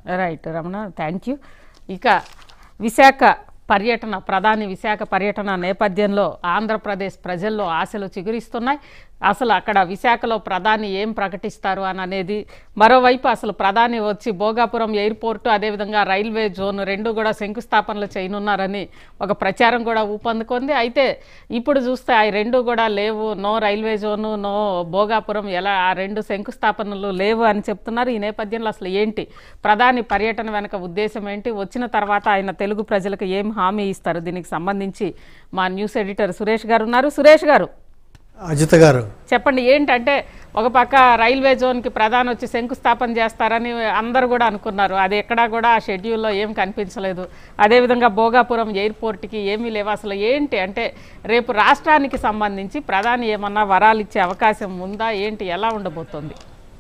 right Ramana thank you ఇక విశాఖ పర్యటన ప్రధాని విశాఖ పర్యటన నేపథ్యంలో ఆంధ్రప్రదేశ్ ప్రజల్లో ఆశలు చిగురిస్తున్నాయి అసలు అక్కడ విశాఖలో ప్రధాని ఏం ప్రకటిస్తారు అని అనేది మరోవైపు అసలు ప్రధాని వచ్చి భోగాపురం ఎయిర్పోర్టు అదేవిధంగా రైల్వే జోన్ రెండు కూడా శంకుస్థాపనలు చేయనున్నారని ఒక ప్రచారం కూడా ఊపందుకుంది అయితే ఇప్పుడు చూస్తే ఆ రెండు కూడా లేవు no railway zone no Bhogapuram ఎలా ఆ రెండు శంకుస్థాపనలు లేవు అని చెప్తున్నారు ఈ నేపథ్యంలో అసలు ఏంటి ప్రధాని పర్యటన వెనక ఉద్దేశం ఏంటి వచ్చిన తర్వాత ఆయన తెలుగు ప్రజలకు ఏం హామీ ఇస్తారు దీనికి సంబంధించి మా న్యూస్ ఎడిటర్ సురేష్ గారు ఉన్నారు సురేష్ గారు అజిత గారు చెప్పండి ఏంటంటే ఒక పక్క రైల్వే జోన్కి ప్రధాని వచ్చి శంకుస్థాపన చేస్తారని అందరూ కూడా అనుకున్నారు అది ఎక్కడా కూడా ఆ షెడ్యూల్లో ఏం కనిపించలేదు అదేవిధంగా భోగాపురం ఎయిర్పోర్ట్కి ఏమీ లేవు అసలు ఏంటి అంటే రేపు రాష్ట్రానికి సంబంధించి ప్రధాని ఏమన్నా వరాలు ఇచ్చే అవకాశం ఉందా ఏంటి ఎలా ఉండబోతోంది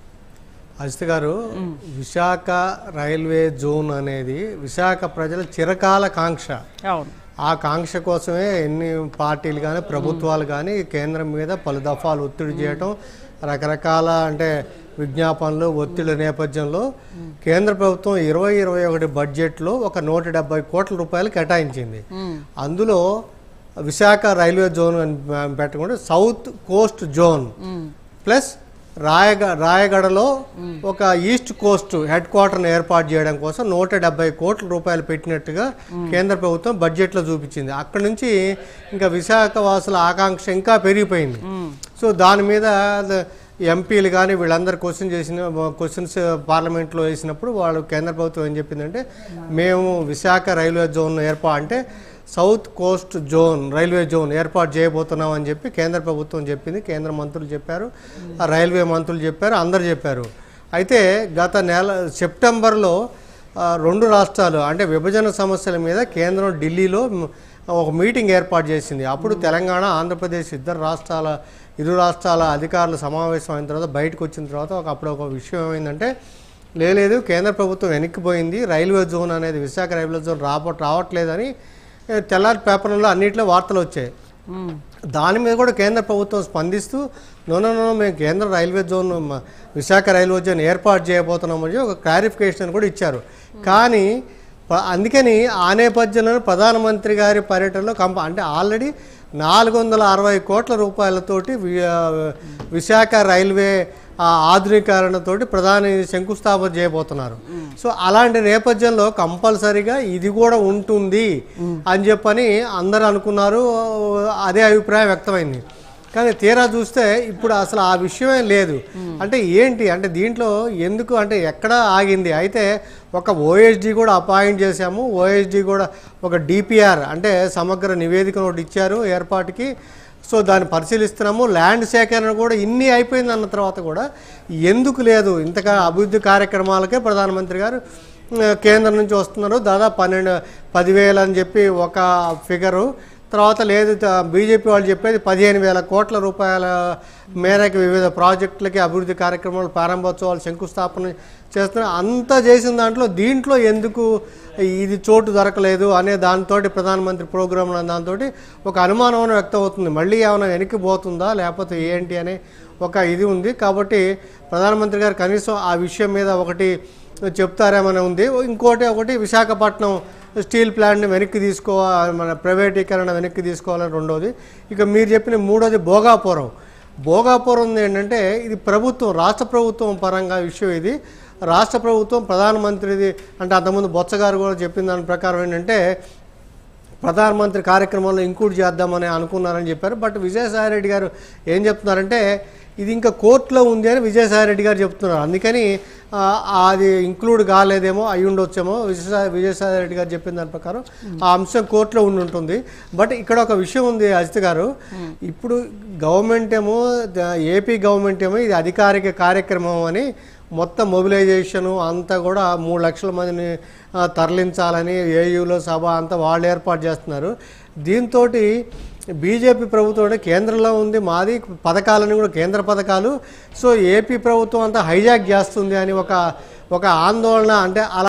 అజిత గారు విశాఖ రైల్వే జోన్ అనేది విశాఖ ప్రజల చిరకాల కాంక్ష అవును ఆ కాంక్ష కోసమే ఎన్ని పార్టీలు కానీ ప్రభుత్వాలు కానీ కేంద్రం మీద పలు దఫాలు ఒత్తిడి చేయటం రకరకాల అంటే విజ్ఞాపనలు ఒత్తిడి నేపథ్యంలో కేంద్ర ప్రభుత్వం ఇరవై ఇరవై ఒకటి బడ్జెట్లో ఒక నూట డెబ్బై కోట్ల రూపాయలు కేటాయించింది అందులో విశాఖ రైల్వే జోన్ అని పెట్టకుండా సౌత్ కోస్ట్ జోన్ ప్లస్ రాయగ రాయగడలో ఒక ఈస్ట్ కోస్ట్ హెడ్ క్వార్టర్ను ఏర్పాటు చేయడం కోసం నూట డెబ్బై కోట్ల రూపాయలు పెట్టినట్టుగా కేంద్ర ప్రభుత్వం బడ్జెట్లో చూపించింది అక్కడ నుంచి ఇంకా విశాఖ వాసుల ఆకాంక్ష ఇంకా పెరిగిపోయింది సో దాని మీద ద- ఎంపీలు కానీ వీళ్ళందరూ క్వశ్చన్ చేసిన క్వశ్చన్స్ పార్లమెంట్లో వేసినప్పుడు వాళ్ళు కేంద్ర ప్రభుత్వం ఏం చెప్పిందంటే మేము విశాఖ రైల్వే జోన్ ఏర్పా అంటే south coast zone railway zone ఏర్పాటు చేయబోతున్నాం అని చెప్పి కేంద్ర ప్రభుత్వం చెప్పింది కేంద్ర మంత్రులు చెప్పారు ఆ రైల్వే మంత్రులు చెప్పారు అందరు చెప్పారు అయితే గత నెల సెప్టెంబర్లో ఆ, రెండు రాష్ట్రాలు అంటే విభజన సమస్యల మీద కేంద్రం ఢిల్లీలో మ్, ఒక మీటింగ్ ఏర్పాటు చేసింది అప్పుడు తెలంగాణ ఆంధ్రప్రదేశ్ ఇద్దరు రాష్ట్రాల ఇరు రాష్ట్రాల అధికారులు సమావేశం అయిన తర్వాత బయటకు వచ్చిన తర్వాత ఒక అప్పుడు ఒక విషయం ఏమైందంటే లేదు కేంద్ర ప్రభుత్వం వెనక్కిపోయింది రైల్వే జోన్ అనేది విశాఖ రైల్వే జోన్ రాబో రావట్లేదని ఏ, తెల్లారి పేపర్లలో అన్నింటిలో వార్తలు వచ్చాయి ఉమ్, దాని మీద కూడా కేంద్ర ప్రభుత్వం స్పందిస్తూ నో నో నో మేము కేంద్ర రైల్వే జోన్ మ- విశాఖ రైల్వే జోన్ ఏర్పాటు చేయబోతున్నామని ఒక క్లారిఫికేషన్ కూడా ఇచ్చారు కానీ ప- అందుకని ఆ నేపథ్యంలో ప్రధానమంత్రి గారి పర్యటనలో కంప అంటే ఆల్రెడీ నాలుగు వందల అరవై కోట్ల రూపాయలతోటి వి- ఆ, విశాఖ రైల్వే ఆ, ఆధునీకరణతోటి ప్రధాని శంకుస్థాపన చేయబోతున్నారు సో అలాంటి నేపథ్యంలో కంపల్సరీగా ఇది కూడా ఉంటుంది అని చెప్పని అందరూ అనుకున్నారు అదే అభిప్రాయం వ్యక్తమైంది కానీ తీరా చూస్తే ఇప్పుడు అసలు ఆ విషయమే లేదు అంటే ఏంటి అంటే దీంట్లో ఎందుకు అంటే ఎక్కడ ఆగింది అయితే ఒక ఓఎస్డి కూడా అపాయింట్ చేశాము ఓఎస్డి కూడా ఒక డిపిఆర్ అంటే సమగ్ర నివేదికను ఒకటి ఇచ్చారు ఏర్పాటుకి సో దాన్ని పరిశీలిస్తున్నాము ల్యాండ్ సేకరణ కూడా ఇన్ని అయిపోయింది అన్న తర్వాత కూడా ఎందుకు లేదు ఇంతగా అభివృద్ధి కార్యక్రమాలకే ప్రధానమంత్రి గారు ఆ, కేంద్రం నుంచి వస్తున్నారు దాదాపు పన్నెండు పదివేలు అని చెప్పి ఒక ఫిగరు తర్వాత లేదు బీజేపీ వాళ్ళు చెప్పేది పదిహేను వేల కోట్ల రూపాయల మేరకు వివిధ ప్రాజెక్టులకి అభివృద్ధి కార్యక్రమాలు ప్రారంభోత్సవాలు శంకుస్థాపన చేస్తున్నారు అంతా చేసిన దాంట్లో దీంట్లో ఎందుకు ఇది చోటు దొరకలేదు అనే దాంతో ప్రధానమంత్రి ప్రోగ్రాం దాంతో ఒక అనుమానం వ్యక్తం అవుతుంది మళ్ళీ ఏమైనా వెనక్కి పోతుందా లేకపోతే ఏంటి అనే ఒక ఇది ఉంది కాబట్టి ప్రధానమంత్రి గారు కనీసం ఆ విషయం మీద ఒకటి చెప్తారేమని ఉంది ఇంకోటి ఒకటి విశాఖపట్నం స్టీల్ ప్లాంట్ని వెనక్కి తీసుకోవాలి మన ప్రైవేటీకరణ వెనక్కి తీసుకోవాలని రెండోది ఇక మీరు చెప్పిన మూడోది భోగాపురం భోగాపురం ఏంటంటే ఇది ప్రభుత్వం రాష్ట్ర ప్రభుత్వం పరంగా విషయం ఇది రాష్ట్ర ప్రభుత్వం ప్రధానమంత్రిది అంటే అంతకుముందు బొత్స గారు కూడా చెప్పిన దాని ప్రకారం ఏంటంటే ప్రధానమంత్రి కార్యక్రమంలో ఇంక్లూడ్ చేద్దామని అనుకున్నారని చెప్పారు బట్ విజయసాయి రెడ్డి గారు ఏం చెప్తున్నారంటే ఇది ఇంకా కోర్టులో ఉంది అని విజయసాయి రెడ్డి గారు చెప్తున్నారు అందుకని ఆ, అది ఇంక్లూడ్ కాలేదేమో అయి ఉండొచ్చేమో విజయసాయి విజయసాయి రెడ్డి గారు చెప్పిన దాని ప్రకారం ఆ అంశం కోర్టులో ఉండి ఉంటుంది బట్ ఇక్కడ ఒక విషయం ఉంది అజిత్ గారు ఇప్పుడు గవర్నమెంట్ ఏమో ద- ఏపీ గవర్నమెంట్ ఏమో ఇది అధికారిక కార్యక్రమం అని మొత్తం మొబిలైజేషను అంతా కూడా మూడు లక్షల మందిని ఆ, తరలించాలని ఏయూలో సభ అంతా వాళ్ళు ఏర్పాటు చేస్తున్నారు దీంతో బీజేపీ ప్రభుత్వం అంటే కేంద్రంలో ఉంది మాది పథకాలని కూడా కేంద్ర పథకాలు సో ఏపీ ప్రభుత్వం అంతా హైజాక్ చేస్తుంది అని ఒక ఒక ఆందోళన అంటే అలా